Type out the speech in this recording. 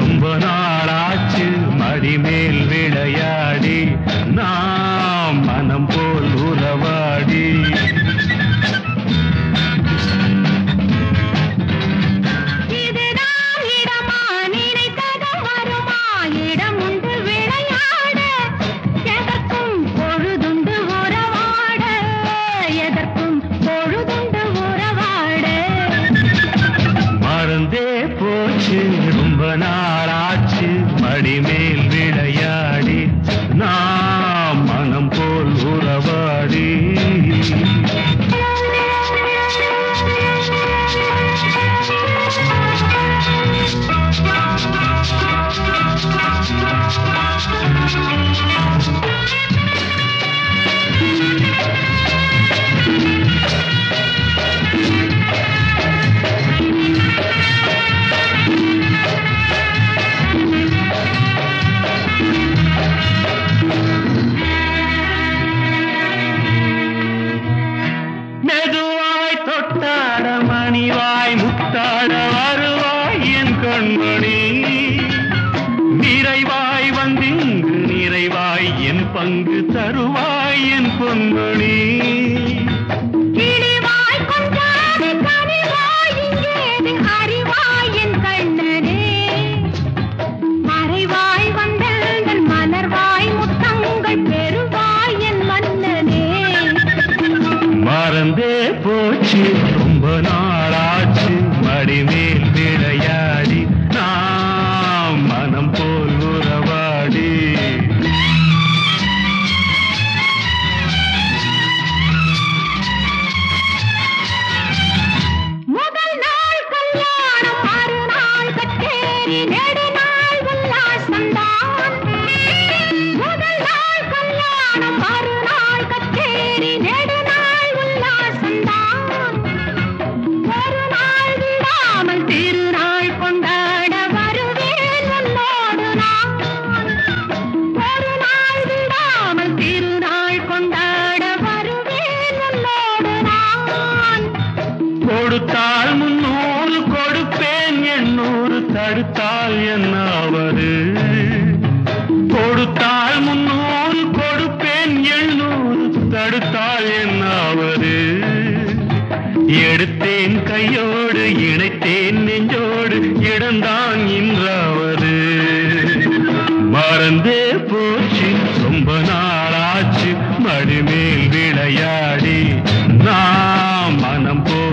ரொம்ப நாளாச்சு மடிமேல் விளையாடி நாம் மனம் போல் உறவாடி இதுதான் இடமா நினைத்ததும் வருமா இடம் உண்டு விளையாட எதற்கும் பொழுதுண்டு உறவாட எதற்கும் பொழுதுண்டு உறவாட மறந்தே போச்சு ரொம்ப நாளாச்சு மடிமேல் விளையாடி நாம் மனம் போல் உறவாடி மெதுவாய் தொட்டாட மணிவாய் முத்தாட வருவாய் என் கண்மணி நிறைவாய் வந்திங்கு நிறைவாய் என் பங்கு தருவாய் என் பொன்மணி கிளிவாய் கொண்டாடி கனிவாய் இங்கேது அறிவாய் என் கண்ணனே மறைவாய் வந்தங்கள் மலர்வாய் முத்தங்கள் பெறுவாய் என் மன்னனே மறந்தே போச்சு ரொம்ப நாளாச்சு மடிமேல் விளையாடி நாம் மனம் போல் உறவாடி முதல் நாள் கல்யாணம் மறுநாள் கச்சேரி நெடுநாள் உல்லாசம்தான் முதல் நாள் கல்யாணம் மறுநாள் கச்சேரி நெடுநாள் உல்லாசம்தான் ஒரு நாள் விடாமல் திருநாள் கொண்டாட வருவேன் உன்னோடு நான் ஒரு நாள் விடாமல் திருநாள் கொண்டாட வருவேன் உன்னோடு நான் கொடுத்தால் முன்னூறு கொடுப்பேன் எண்ணூறு தடுத்தால் என்னாவது கொடுத்தால் முன்னூறு கொடுப்பேன் எண்ணூறு தடுத்தால் என்னாவது எடுத்தேன் கையோடு இணைத்தேன் நெஞ்சோடு இடந்தான் இன்றாவது மறந்தே போச்சு ரொம்ப நாளாச்சு மடிமேல் விளையாடி நாம் மனம் போ